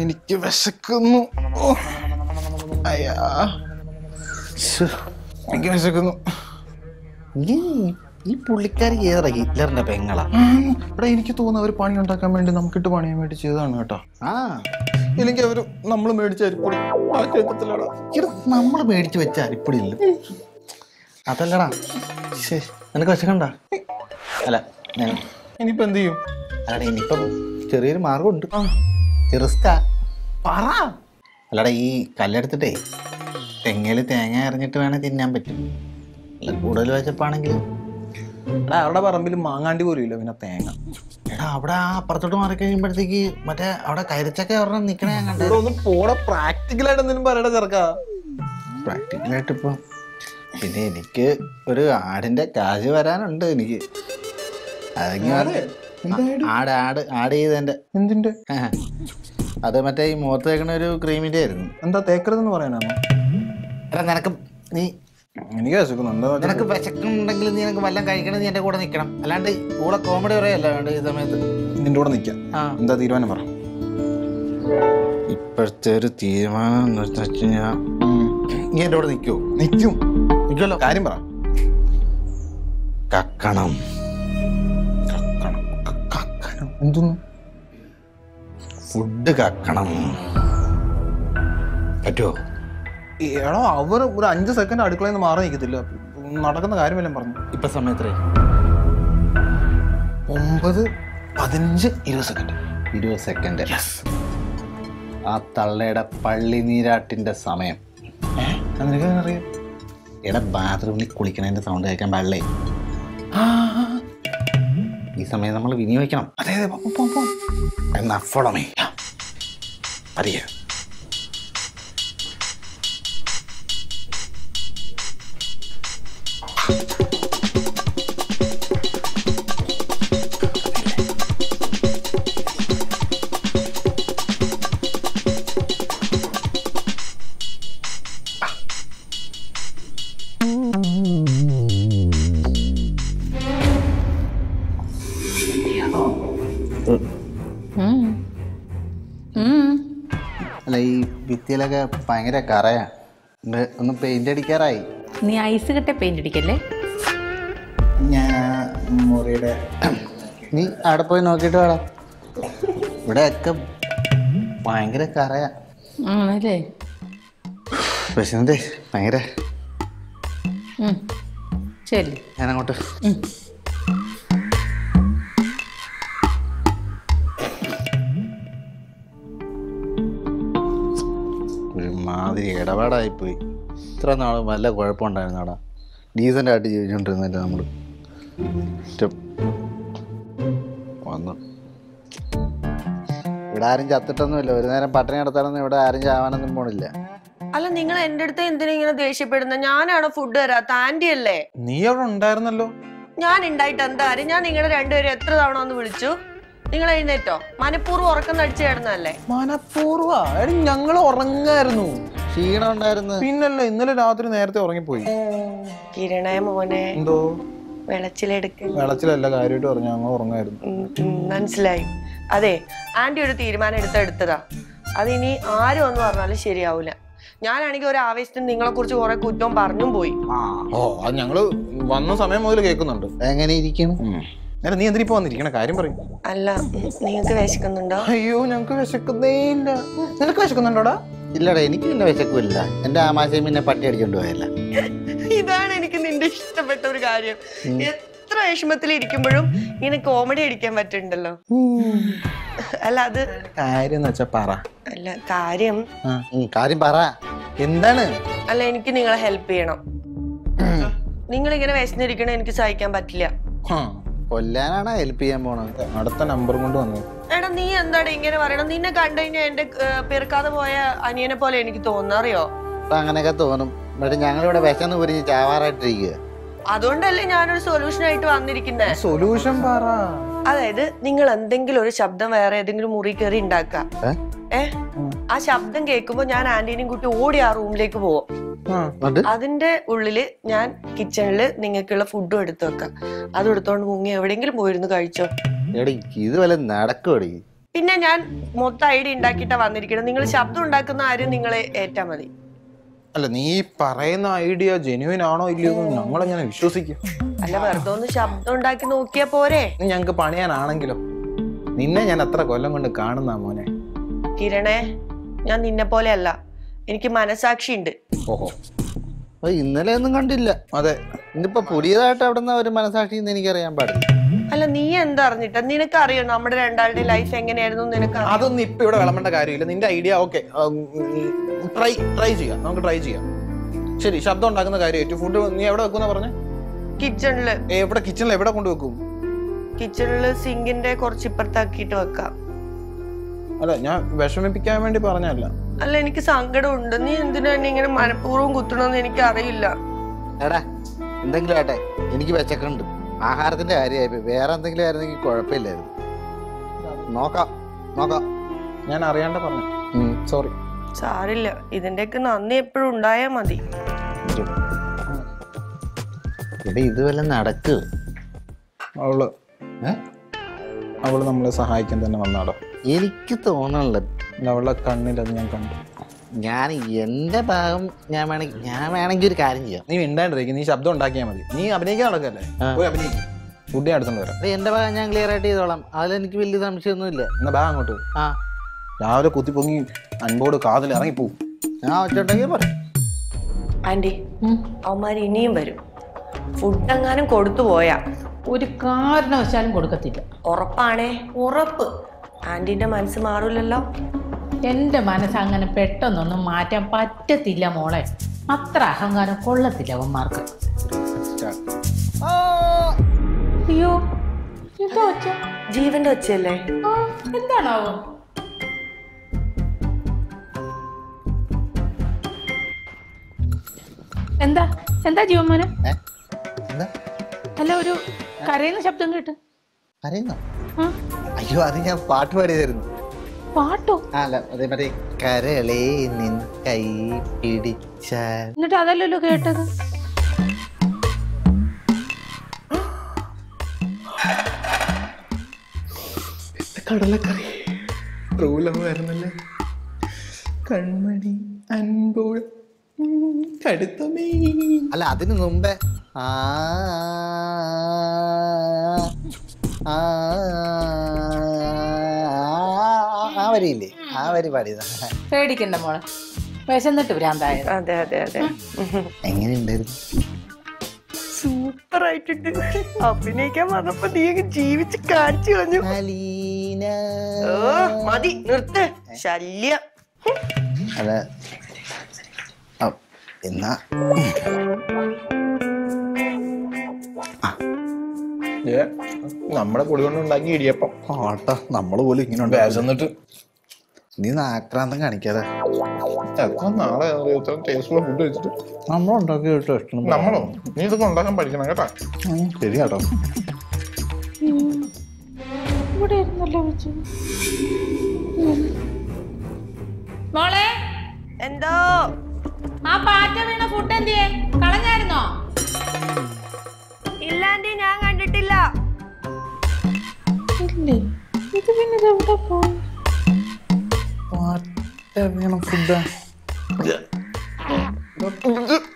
എനിക്ക് വിശക്കുന്നു ഓ. അയ്യാ ശ്ശോ, എനിക്ക് വിശക്കുന്നു ഈ ഈ പുള്ളിക്കാരി ഏതാ ഹിറ്റ്ലറിന്റെ പെങ്ങളാ ഇവിടെ എനിക്ക് തോന്നുന്നു അവർ പണി ഉണ്ടാക്കാൻ വേണ്ടി നമുക്കിട്ട് പണിയാൻ വേണ്ടി ചെയ്തതാണ് കേട്ടോ ആ ഇല്ലെങ്കിൽ അവർ നമ്മൾ മേടിച്ച അരിപ്പൊടി ആ കേട്ടത്തില്ലടാ ഇവിടെ നമ്മൾ മേടിച്ച് വെച്ച അരിപ്പൊടിയില്ല അതല്ലടാ ശ്ശേ, നിനക്ക് വിശക്കണ്ട അല്ല ഞാൻ ഇനിയിപ്പോ എന്ത് ചെയ്യും അല്ലടാ ഇനിയിപ്പം ചെറിയൊരു മാർഗമുണ്ട് റിസ്കാ പറ അല്ലടാ ഈ കല്ലെടുത്തിട്ടേ തെങ്ങയിൽ തേങ്ങ എറിഞ്ഞിട്ട് വേണേൽ തിന്നാൻ പറ്റും അല്ല കൂടുതൽ വെച്ചപ്പാണെങ്കിൽ എടാ അവരുടെ പറമ്പിൽ മാങ്ങാണ്ടി പോലും ഇല്ല പിന്നെ തേങ്ങ എടാ അവിടെ ആ അപ്പുറത്തോട്ട് മാറി കഴിയുമ്പോഴത്തേക്ക് മറ്റേ അവിടെ കൈരച്ചക്ക ഒരെണ്ണം നിക്കണേ ഞാൻ കണ്ടേ ഇവിടെ ഒന്ന് പോടെ പ്രാക്ടിക്കലായിട്ട് എന്തെങ്കിലും പറയടാ ചെറുക്കാ പ്രാക്ടിക്കലായിട്ട് ഇപ്പം പിന്നെ എനിക്ക് ഒരു ആടിന്റെ കാശ് വരാനുണ്ട് എനിക്ക് അതെങ്ങനെ ആട് ആട് ആട് ചെയ്തതിന്റെ എന്തിന്റെ അത് മറ്റേ ഈ മുഖത്ത് വെക്കണ ഒരു ക്രീമിന്റെ ആയിരുന്നു എന്താ തേക്കരുതെന്ന് പറയാനാണോ എടാ നിനക്ക് നീ എനിക്ക് വിശക്കുന്നു എന്താ നിനക്ക് വിശക്കുന്നുണ്ടെങ്കിൽ നീ നിനക്ക് വല്ലതും കഴിക്കണം നീ എൻ്റെ കൂടെ നിൽക്കണം അല്ലാണ്ട് കൂടെ കോമഡി പറയല്ല വേണ്ട ഈ സമയത്ത് നിന്റെ കൂടെ നിൽക്കാം ആ എന്താ തീരുമാനം പറ ഇപ്പോഴത്തെ ഒരു തീരുമാനം എന്ന് വെച്ച് കഴിഞ്ഞാൽ നീ എൻ്റെ കൂടെ നിൽക്കുമോ നിൽക്കും നിൽക്കുമല്ലോ കാര്യം പറ കക്കണം കക്കണം എന്തൊന്നു ഫുഡ് കക്കണം പറ്റുമോ എടോ അവർ ഒരു അഞ്ച് സെക്കൻഡ് അടുക്കളയിൽ നിന്ന് മാറി നിൽക്കത്തില്ല നടക്കുന്ന കാര്യമെല്ലാം പറഞ്ഞു ഇപ്പൊ സമയത്രേ ഒമ്പത് പതിനഞ്ച് ഇരുപത് സെക്കൻഡ് ഇരുപത് സെക്കൻഡ് ആ തള്ളയുടെ പള്ളി നീരാട്ടിന്റെ സമയം നിനക്ക് എങ്ങനെ അറിയാം എടാ ബാത്റൂമിൽ കുളിക്കണതിന്റെ സൗണ്ട് കേൾക്കാൻ പാടില്ലേ ഈ സമയം നമ്മൾ വിനിയോഗിക്കണം അതെ അതെ പോ, പോ, പോ. എന്നാ ഫോളോ മീ അറിയ അല്ല ഈ ഭിത്തിയിലൊക്കെ ഭയങ്കര കറയാ ഉണ്ട്, ഒന്ന് പെയിന്റ് അടിക്കാറായി നീ ഐസ് കെട്ട പെയിന്റ് അടിക്കല്ലേ ഞാൻ മുറിയുടെ നീ അവിടെ പോയി നോക്കിയിട്ട് വേണം ഇവിടെയൊക്കെ ഭയങ്കര കറയാ ആണല്ലേ വിശന്നിട്ട് ഭയങ്കര ഉം. ശരി ഞാനങ്ങോട്ട് ഒരുമാതിരി ഇടപാടായിപ്പോയി ഇത്ര നാൾ വല്ല കുഴപ്പമുണ്ടായിരുന്നു അവിടെ ഡീസൻ്റ് ആയിട്ട് ജീവിച്ചുകൊണ്ടിരുന്നില്ല നമ്മൾ വന്നു ഇവിടെ ആരും ചത്തിട്ടൊന്നുമില്ല ഒരു നേരം പട്ടിണി കിടത്താനൊന്നും ഇവിടെ ആരും ചാവാനൊന്നും പോണില്ല അല്ല നിങ്ങൾ എന്റെ അടുത്ത് എന്തിനാ ഇങ്ങനെ ദേഷ്യപ്പെടുന്നത് ഞാനാണോ ഫുഡ് തരാത്ത ആന്റി അല്ലേ നീ അവിടെ ഉണ്ടായിരുന്നല്ലോ ഞാൻ ഉണ്ടായിട്ട് എന്താ കാര്യം ഞാൻ നിങ്ങളെ രണ്ടുപേരും എത്ര തവണ ഒന്ന് വിളിച്ചു നിങ്ങൾ എഴുന്നേറ്റോ മനഃപൂർവ്വം ഉറക്കം നടിച്ചു കിടന്നല്ലേ മനഃപൂർവ്വ എടി ഞങ്ങൾ ഉറങ്ങായിരുന്നു ക്ഷീണം ഉണ്ടായിരുന്നു പിന്നല്ല ഇന്നലെ രാത്രി നേരത്തെ ഉറങ്ങിപ്പോയി കിരണേ മോനെ എന്തോ വെളച്ചിലെടുക്ക് വെളച്ചിലല്ല കാര്യമായിട്ട് പറഞ്ഞു ഞങ്ങൾ ഉറങ്ങായിരുന്നു ഉം, ഉം, മനസ്സിലായി അതെ ആന്റി ഒരു തീരുമാനം എടുത്ത് എടുത്തതാ അതിനി ആരും ഒന്ന് പറഞ്ഞാലും ശരിയാവൂല ഞാനാണെങ്കിൽ ഒരു ആവേശത്തിന് നിങ്ങളെ കുറിച്ച് കുറെ കുറ്റവും പറഞ്ഞും പോയി ഓ അത് ഞങ്ങള് വന്ന സമയം മുതൽ കേൾക്കുന്നുണ്ട് എങ്ങനെ ഇരിക്കണം അല്ല നീ എന്തിനാ ഇപ്പൊ വന്നിരിക്കണ കാര്യം പറയും അല്ല നിങ്ങൾക്ക് വിശക്കുന്നുണ്ടോ അയ്യോ ഞങ്ങക്ക് വിശക്കുന്നേ ഇല്ല നിനക്ക് വിശക്കുന്നുണ്ടോടാ ഇല്ലടാ എനിക്ക് പിന്നെ വിശക്കില്ല എൻ്റെ ആമാശയം പിന്നെ പട്ടി അടിച്ചോണ്ട് പോയല്ല ഇതാണ് എനിക്ക് നിന്റെ ഇഷ്ടപ്പെട്ട ഒരു കാര്യം എത്ര വിഷമത്തിൽ ഇരിക്കുമ്പോഴും ഇങ്ങനെ കോമഡി അടിക്കാൻ പറ്റുന്നുണ്ടല്ലോ അല്ല അത് കാര്യം എന്ന് വെച്ചാ പറ അല്ല കാര്യം കാര്യം പറ എന്താണ് അല്ല എനിക്ക് നിങ്ങളെ ഹെൽപ്പ് ചെയ്യണം നിങ്ങൾ ഇങ്ങനെ വിശന്നിരിക്കണ എനിക്ക് സഹിക്കാൻ പറ്റില്ല ഹാ, കൊല്ലാനാണ് ഹെൽപ്പ് ചെയ്യാൻ പോണത് അടുത്ത നമ്പർ കൊണ്ട് വന്നു എടാ നീ എന്താടാ ഇങ്ങനെ പറയണം നിന്നെ കണ്ടു കഴിഞ്ഞാൽ എന്റെ ഏർ, പെറുക്കാതെ പോയ അനിയനെ പോലെ എനിക്ക് തോന്നുന്നു അറിയോ അപ്പൊ അങ്ങനെയൊക്കെ തോന്നും പക്ഷെ ഞങ്ങളിവിടെ വിശന്ന് പുരിഞ്ഞ് ചാവാറായിട്ടിരിക്കുക അതുകൊണ്ടല്ലേ ഞാനൊരു സൊല്യൂഷൻ ആയിട്ട് വന്നിരിക്കുന്നത് സൊല്യൂഷൻ പറ അതായത് നിങ്ങൾ എന്തെങ്കിലും ഒരു ശബ്ദം വേറെ ഏതെങ്കിലും മുറി കയറി ഉണ്ടാക്കാം ഏ? ഏ ആ ശബ്ദം കേൾക്കുമ്പോ ഞാൻ ആന്റീനെയും കൂട്ടി ഓടി ആ റൂമിലേക്ക് പോവും ആ, എന്നിട്ട് അതിന്റെ ഉള്ളില് ഞാൻ കിച്ചണില് നിങ്ങൾക്കുള്ള ഫുഡും എടുത്തു വെക്കാം അത് എടുത്തോണ്ട് മുങ്ങി എവിടെയെങ്കിലും പോയിരുന്നു കഴിച്ചോ എടി ഇത് വല്ല നടക്കുവടി പിന്നെ ഞാൻ മൊത്തം ഐഡിയ ഉണ്ടാക്കിയിട്ടാ വന്നിരിക്കണം നിങ്ങൾ ശബ്ദം ഉണ്ടാക്കുന്ന ആരും നിങ്ങളെ ഏറ്റാ മതി അല്ല നീ ഈ പറയുന്ന ഐഡിയ ജെന്യൂൻ ആണോ ഇല്ലയോ എന്ന് ഞങ്ങളെങ്ങനെ വിശ്വസിക്കും അല്ല വെറുതെ ഒന്ന് ശബ്ദം ഉണ്ടാക്കി നോക്കിയാ പോരെ ഇനി ഞങ്ങക്ക് പണിയാനാണെങ്കിലോ നിന്നെ ഞാൻ എത്ര കൊല്ലം കൊണ്ട് കാണുന്ന മോനെ കിരണേ ഞാൻ നിന്നെ പോലെ അല്ല എനിക്ക് മനസാക്ഷി ഉണ്ട് ഓഹോ അപ്പൊ ഇന്നലെ ഒന്നും കണ്ടില്ല അതെ ഇന്നിപ്പോ പുതിയതായിട്ട് അവിടെ നിന്ന് ഒരു മനസാക്ഷി എനിക്കറിയാൻ പാടില്ല അല്ല നീ എന്താ അറിഞ്ഞിട്ട നിനക്കറിയോ നമ്മുടെ രണ്ടാളുടെ ലൈഫ് എങ്ങനെയായിരുന്നു നിനക്ക് അറിയോ? അതൊന്നും ഇപ്പൊ ഇവിടെ വിളമ്പേണ്ട കാര്യമില്ല നിന്റെ ഐഡിയ ഓക്കെ ട്രൈ ട്രൈ ചെയ്യാം നമുക്ക് ട്രൈ ചെയ്യാം ശരി ശബ്ദം ഉണ്ടാക്കുന്ന കാര്യം ഏറ്റവും ഫുഡ് നീ എവിടെ വെക്കുന്ന പറഞ്ഞ കിച്ചണില് എവിടെ കിച്ചണിൽ എവിടെ കൊണ്ട് വെക്കും കിച്ചണില് സിങ്കിന്റെ കുറച്ച് ഇപ്പുറത്താക്കിയിട്ട് വെക്കാം അല്ല ഞാൻ വിഷമിപ്പിക്കാൻ വേണ്ടി പറഞ്ഞല്ല അല്ല എനിക്ക് സങ്കടമുണ്ട് നീ എന്തിനാ എന്നെ ഇങ്ങനെ മനഃപൂർവ്വം കുത്തണമെന്ന് എനിക്ക് അറിയില്ല എടാ എന്തെങ്കിലും ആട്ടെ എനിക്ക് വെച്ചക്കുണ്ട് ആഹാരത്തിന്റെ കാര്യമായി വേറെ എന്തെങ്കിലും ആയിരുന്നെങ്കിൽ കുഴപ്പമില്ലായിരുന്നു നോക്കാം നോക്കാം ഞാൻ അറിയാണ്ട് പറഞ്ഞു സോറി സാരില്ല ഇതിന്റെയൊക്കെ നന്ദി എപ്പോഴും ഉണ്ടായാ മതി ഇവിടെ ഇത് വല്ല നടക്ക് അവള് ഏ? അവള് നമ്മളെ സഹായിക്കാൻ തന്നെ വന്നാടോ എനിക്ക് തോന്നണില്ല അവളുടെ കണ്ണിൽ അത് ഞാൻ കണ്ടു ഞാൻ എന്റെ ഭാഗം ഞാൻ വേണമെങ്കിൽ ഞാൻ വേണമെങ്കിൽ ഒരു കാര്യം ചെയ്യാം നീ മിണ്ടാണ്ടിരിക്കും നീ ശബ്ദം ഉണ്ടാക്കിയാൽ മതി നീ അഭിനയിക്കാൻ നടക്കല്ലേ ആ. പോയി അഭിനയിക്കും ഫുഡ് ഞാൻ എടുത്തോണ്ട് വരാം എടാ, എന്റെ ഭാഗം ഞാൻ ക്ലിയർ ആയിട്ട് ചെയ്തോളാം അതിലെനിക്ക് വലിയ സംശയമൊന്നുമില്ല എന്നാ ബാ അങ്ങോട്ട് ആ രാവിലെ കുത്തി പൊങ്ങി അൻപോട് കാതിൽ ഇറങ്ങിപ്പോവും ഞാൻ ഒച്ചുണ്ടെങ്കിൽ പറയാം ആന്റി ഉം. അവന്മാർ ഇനിയും വരും ഫുഡ് എങ്ങാനും കൊടുത്തു പോയാ ഒരു കാരണവശാലും കൊടുക്കത്തില്ല ഉറപ്പാണേ ഉറപ്പ് ആന്റിന്റെ മനസ്സ് മാറൂലല്ലോ എൻ്റെ മനസ്സ് അങ്ങനെ പെട്ടെന്നൊന്നും മാറ്റാൻ പറ്റത്തില്ല മോളെ അത്ര അഹങ്കാരം കൊള്ളത്തില്ല അവന്മാർക്ക് അയ്യോ എന്താ ഒച്ച ജീവന്റെ ഒച്ചയല്ലേ ആ, എന്താണാവോ എന്താ എന്താ ജീവന്മാന് ഏ? എന്താ അല്ല ഒരു കരയുന്ന ശബ്ദം കേട്ട് അറിയുന്നോ ആ അയ്യോ അത് ഞാൻ പാട്ട് പാടിയതായിരുന്നു പാട്ടോ ആ, അല്ല അതേ മറ്റേ കരളേ നിൻ കൈ പിടിച്ചാൽ എന്നിട്ട് അതല്ലല്ലോ കേട്ടത് കടലക്കറി ട്രൂലമായിരുന്നല്ലേ കൺമണി അൻപോൾ കടുത്തമേ അല്ല അതിന് മുമ്പേ ആ ആ, ആ വരിയില്ലേ ആ വരി പാടിയതാ പേടിക്കണ്ട മോളെ വിശന്നിട്ട് ഭ്രാന്തായത് അതെ അതെ അതെ എങ്ങനെയുണ്ടായിരുന്നു സൂപ്പർ ആയിട്ടുണ്ട് അഭിനയിക്കാൻ വന്നപ്പോ നീ അങ്ങ് ജീവിച്ച് കാണിച്ചു കളഞ്ഞു അലീന ഓ മതി നിർത്ത് ശല്യം അല്ല ആ, എന്നാ ഏ, നമ്മുടെ പൊടി കൊണ്ട് ഉണ്ടാക്കി ഇടിയപ്പം ആട്ടാ നമ്മള് പോലും ഇങ്ങനെ ഉണ്ട് വിശന്നിട്ട് നീ ആക്രാന്തം കാണിക്കാതെ എത്ര നാളെ ഇത്ര ടേസ്റ്റുള്ള ഫുഡ് വെച്ചിട്ട് നമ്മളുണ്ടാക്കി കേട്ടോ ഇഷ്ടം നമ്മളോ നീ ഇതൊക്കെ ഉണ്ടാക്കാൻ പഠിക്കണം കേട്ടാ ശരിയാട്ടോ ഇവിടെ ഇരുന്നല്ലോ വെച്ചു മോളെ എന്തോ ആ പാറ്റ വീണ ഫുഡ് എന്തിയേ കളഞ്ഞായിരുന്നോ ഇല്ലാണ്ടി ഞാൻ കണ്ടിട്ടില്ല ഇല്ലേ ഇത് പിന്നെ ഇത് എവിടെ പോയി വേണം ഫുഡ്